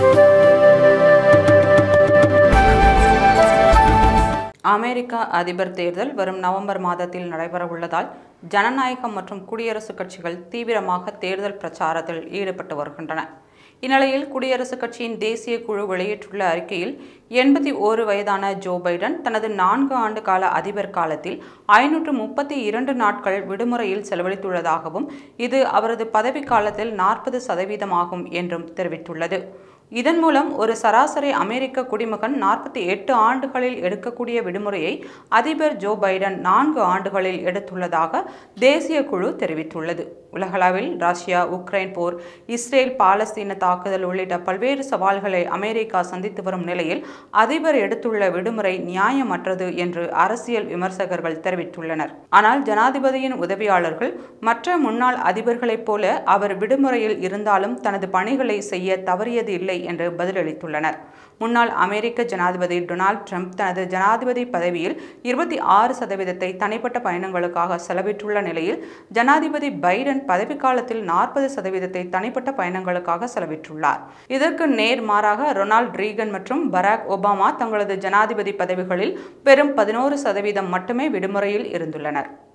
அமெரிக்க அதிபர் தேர்தல் வரும் நவம்பர் மாதத்தில் நடைபெறவுள்ளதால் ஜனநாயகம் மற்றும் குடியரசுக் கட்சிகள் தீவிரமாக தேர்தல் பிரச்சாரத்தில் ஈடுபட்டு வருகின்றன இந்நிலையில் குடியரசுக் கட்சியின் தேசிய குழு வெளியிட்டுள்ள அறிக்கையில் எண்பத்தி ஓரு வயதான ஜோ பைடன் தனது நான்கு ஆண்டு கால அதிபர் காலத்தில் ஐநூற்று முப்பத்தி இரண்டு நாட்கள் விடுமுறையில் செலவழித்துள்ளதாகவும் இது அவரது பதவிக்காலத்தில் நாற்பது சதவீதமாகும் என்றும் தெரிவித்துள்ளது இதன் மூலம் ஒரு சராசரி அமெரிக்க குடிமகன் நாற்பத்தி எட்டு ஆண்டுகளில் எடுக்கக்கூடிய விடுமுறையை அதிபர் ஜோ பைடன் நான்கு ஆண்டுகளில் எடுத்துள்ளதாக தேசிய குழு தெரிவித்துள்ளது உலகளவில் ரஷ்யா உக்ரைன் போர் இஸ்ரேல் பாலஸ்தீன தாக்குதல் உள்ளிட்ட பல்வேறு சவால்களை அமெரிக்கா சந்தித்து வரும் நிலையில் அதிபர் எடுத்துள்ள விடுமுறை நியாயமற்றது என்று அரசியல் விமர்சகர்கள் தெரிவித்துள்ளனர் ஆனால் ஜனாதிபதியின் உதவியாளர்கள் மற்ற முன்னாள் அதிபர்களைப் போல அவர் விடுமுறையில் இருந்தாலும் தனது பணிகளை செய்ய தவறியது இல்லை என்று பதிலளித்துள்ளனர் முன்னாள் அமெரிக்க ஜனாதிபதி டொனால்ட் ட்ரம்ப் தனது ஜனாதிபதி பதவியில் இருபத்தி ஆறு சதவீதத்தை தனிப்பட்ட பயணங்களுக்காக செலவிட்டுள்ள நிலையில் ஜனாதிபதி பைடன் பதவிக்காலத்தில் நாற்பது சதவீதத்தை தனிப்பட்ட பயணங்களுக்காக செலவிட்டுள்ளார் இதற்கு நேர் மாறாக ரொனால்ட் ரீகன் மற்றும் பராக் ஒபாமா தங்களது ஜனாதிபதி பதவிகளில் வெறும் பதினோரு சதவீதம் மட்டுமே விடுமுறையில் இருந்துள்ளனர்